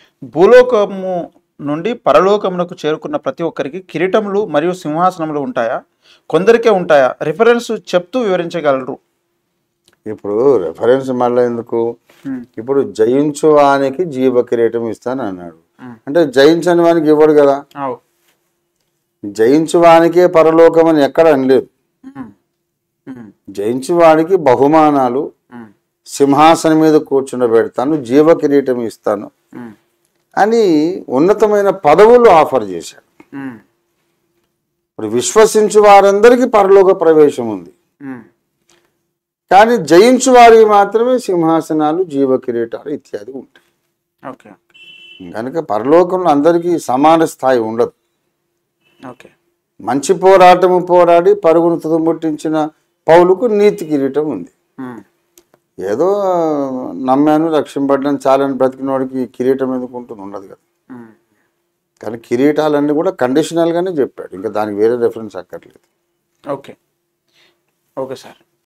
భూలోకము నుండి పరలోకమునకు చేరుకున్న ప్రతి ఒక్కరికి కిరీటములు మరియు సింహాసనములు ఉంటాయా కొందరికే ఉంటాయా రిఫరెన్స్ చెప్తూ వివరించగలరు ఇప్పుడు రెఫరెన్స్ మళ్ళీ ఎందుకు Hmm. ఇప్పుడు జయించు వానికి జీవ కిరీటం ఇస్తాను అన్నాడు Hmm. అంటే జయించని వానికి ఇవ్వడు కదా అవు జయించు వానికే పరలోకం అని ఎక్కడ అనలేదు జయించు వానికి బహుమానాలు సింహాసనం మీద కూర్చుండబెడతాను జీవ కిరీటం ఇస్తాను అని ఉన్నతమైన పదవులు ఆఫర్ చేశాడు ఇప్పుడు విశ్వసించు వారందరికీ పరలోక ప్రవేశం ఉంది కానీ జయించు వారికి మాత్రమే సింహాసనాలు జీవ కిరీటాలు ఇత్యాది ఉంటాయి ఓకే కనుక పరలోకంలో అందరికీ సమాన స్థాయి ఉండదు ఓకే మంచి పోరాటము పోరాడి పరుగును తుదముట్టించిన పౌలుకు నీతి కిరీటం ఉంది ఏదో నమ్మాను రక్షింపడ్డాను చాలని బ్రతికినోడికి కిరీటం ఎందుకు ఉంటుంది ఉండదు కదా కానీ కిరీటాలన్నీ కూడా కండిషనల్గానే చెప్పాడు ఇంకా దానికి వేరే రెఫరెన్స్ అక్కర్లేదు ఓకే ఓకే సార్